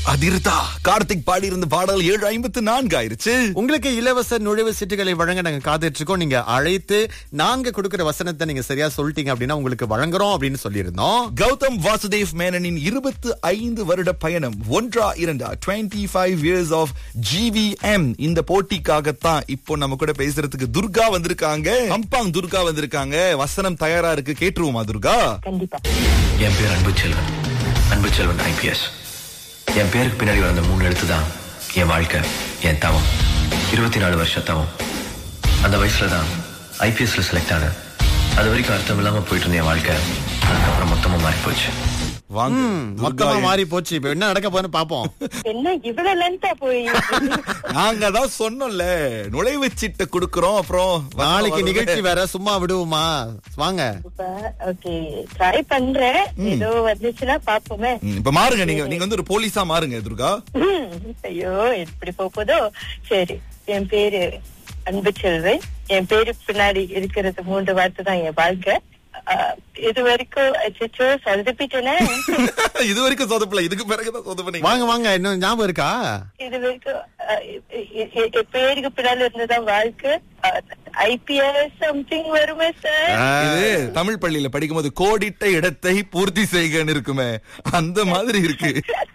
அதிர்தா கார்த்திக் பாடி இருந்த பாடல் ஏழு ஐம்பத்து நான்கு ஆயிருச்சு உங்களுக்கு இலவச நுழைவு சீட்டுகளை வழங்க நாங்க காத்துட்டு இருக்கோம் நீங்க அழைத்து நாங்க கொடுக்கிற வசனத்தை நீங்க சரியா சொல்லிட்டீங்க அப்படின்னா உங்களுக்கு வழங்குறோம் அப்படின்னு சொல்லியிருந்தோம் கௌதம் வாசுதேவ் மேனனின் இருபத்து ஐந்து வருட பயணம் ஒன்றா இரண்டா twenty five years of GVM இந்த போட்டிக்காகத்தான் இப்போ நம்ம கூட பேசுறதுக்கு துர்கா வந்திருக்காங்க அம்பாங் துர்கா வந்திருக்காங்க வசனம் தயாரா இருக்கு கேட்டுருவோமா துர்கா கண்டிப்பா என் பேர் அன்பு செல்வன் அன்பு செல்வன் ஐபிஎஸ் என் பேருக்கு பின்னாடி வந்த மூணு எழுத்து தான் என் வாழ்க்கை என் தவம் இருபத்தி நாலு வருஷ தவம் அந்த வயசுல தான் ஐபிஎஸ்ல செலக்ட் ஆனேன் அது வரைக்கும் அர்த்தம் இல்லாம போயிட்டு இருந்த என் வாழ்க்கை அதுக்கப்புறம் மொத்தமா மாறி போச்சு வாங்க மொத்தமா துர்கா, மாறி போச்சு இப்ப என்ன நடக்க போகுதுன்னு பாப்போம் என்ன இவ்வளவு லென்த்தா போய் நாங்க தான் சொன்னோம்ல நுழைவு சீட்டை கொடுக்கறோம் அப்புறம் நாளைக்கு நிகழ்ச்சி வேற சும்மா விடுவோமா வாங்க ஓகே ட்ரை பண்றேன் ஏதோ வந்துச்சுன்னா பாப்போமே ம், இப்ப மாறுங்க நீங்க நீங்க வந்து ஒரு போலீஸா மாறுங்க துர்கா ம், ஐயோ எப்படி போக போதோ சரி என் பேரு அன்பு செல்வன் என் பேரு பின்னாடி இருக்கிறது மூன்று வார்த்தை தான் என் வாழ்க்கை அஹ், இது வரைக்கும் அச்சோ சொதப்பிட்டேனே இது வரைக்கும் சொதப்பல இதுக்கு பிறகுதான் சொதப்பனீங்க வாங்க வாங்க இன்னும் ஞாபகம் இருக்கா இது வரைக்கும் அஹ், எ- எ- எ- என் பேருக்கு பின்னாடி இருந்ததான் வாழ்க்கை ஐபிஎஸ் சம்திங் வருமே சார் இது தமிழ் பள்ளியில படிக்கும்போது கோடிட்ட இடத்தை பூர்த்தி செய்கன்னு இருக்குமே அந்த மாதிரி இருக்கு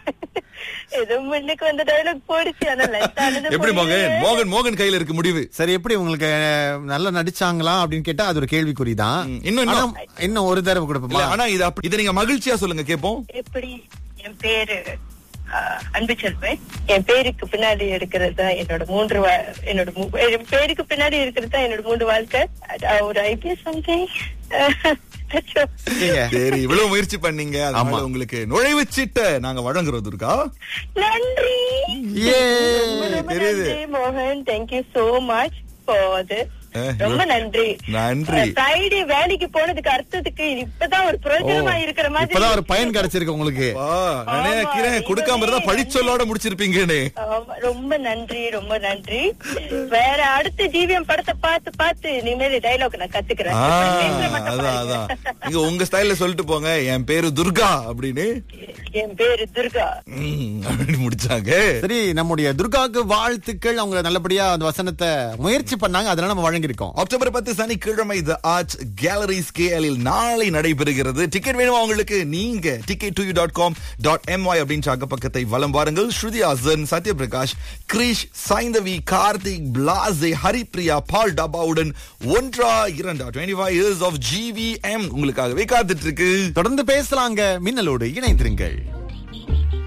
ஏதோ முன்னுக்கு வந்த டைலாக் போடுச்சு ஆனா length ஆனது எப்படி மோகன் புரியல. மோகன் மோகன் கையில இருக்கு முடிவு சரி எப்படி உங்களுக்கு அஹ், நல்லா நடிச்சாங்களா அப்படின்னு கேட்டா அது ஒரு கேள்விக்குறிதான் ம், இன்னும் இன்னும். ஆனா, இன்னும் ஒரு தடவை இல்ல, கொடுப்போமா ஆனா இது அப்படி இதை நீங்க மகிழ்ச்சியா சொல்லுங்க கேப்போம் எப்படி என் பேரு ஆஹ், அன்பு செல்வன் என் பேருக்கு பின்னாடி இருக்கிறது தான் என்னோட மூன்று வா- என்னோட மூ- என் பேருக்கு பின்னாடி இருக்கிறது தான் என்னோட மூன்று வாழ்க்கை அது ஒரு ஐபிஎஸ் சம்திங் நீங்க சரி இவ்வளவு முயற்சி பண்ணீங்க அதனால ஆமா. உங்களுக்கு நுழைவு சீட்டை நாங்க வழங்குறோம் துர்கா நன்றி ஏ ரொம்ப தெரியுது. நன்றி மோகன் thank you so much for this Eh, ரொம்ப நன்றி நன்றி. ஃப்ரைடே வேலைக்கு போனதுக்கு அர்த்தத்துக்கு இப்பதான் ஒரு பிரயோஜனமா இருக்கிற மாதிரி இப்பதான் ஒரு பயன் கிடைச்சிருக்கு உங்களுக்கு வா, நினைக்கிறேன் ஆமா, கொடுக்காம இருந்தா இதுவே பழிச்சொல்லோட முடிச்சிருப்பீங்கன்னு ஆமா, ரொம்ப நன்றி ரொம்ப நன்றி வேற அடுத்த ஜீவியம் படத்தை பார்த்து பார்த்து இனிமேல் டைலாக் நான் கத்துக்கிறேன் ஆ, இப்ப பேசுற மட்டும் அதான் பாருங்க. அதான் நீங்க உங்க ஸ்டைல்ல சொல்லிட்டு போங்க என் பேரு துர்கா அப்படின்னு என் பேரு துர்கா ம், அப்படின்னு முடிச்சாங்க சரி நம்முடைய துர்காவுக்கு வாழ்த்துக்கள் அவங்க நல்லபடியா அந்த வசனத்தை முயற்சி பண்ணாங்க அதனால நம்ம வழங்கியிருக்கோம் அக்டோபர் பத்து சனிக்கிழமை த ஆர்ட் கேலரிஸ் கேஎலில் நாளை நடைபெறுகிறது டிக்கெட் வேணுமா உங்களுக்கு நீங்க ticket two dot com dot MY அப்படின்ற அகப்பக்கத்தை வலம் வாருங்கள் ஸ்ருதி ஹாசன் சத்யபிரகாஷ் கிரீஷ் சைந்தவி கார்த்திக் பிளாசே ஹரிப்ரியா பால் டபாவுடன் ஒன்றா இரண்டா twenty five years of GVM உங்களுக்காகவே காத்துட்டு இருக்கு தொடர்ந்து பேசலாங்க மின்னலோடு இணைந்திருங்கள்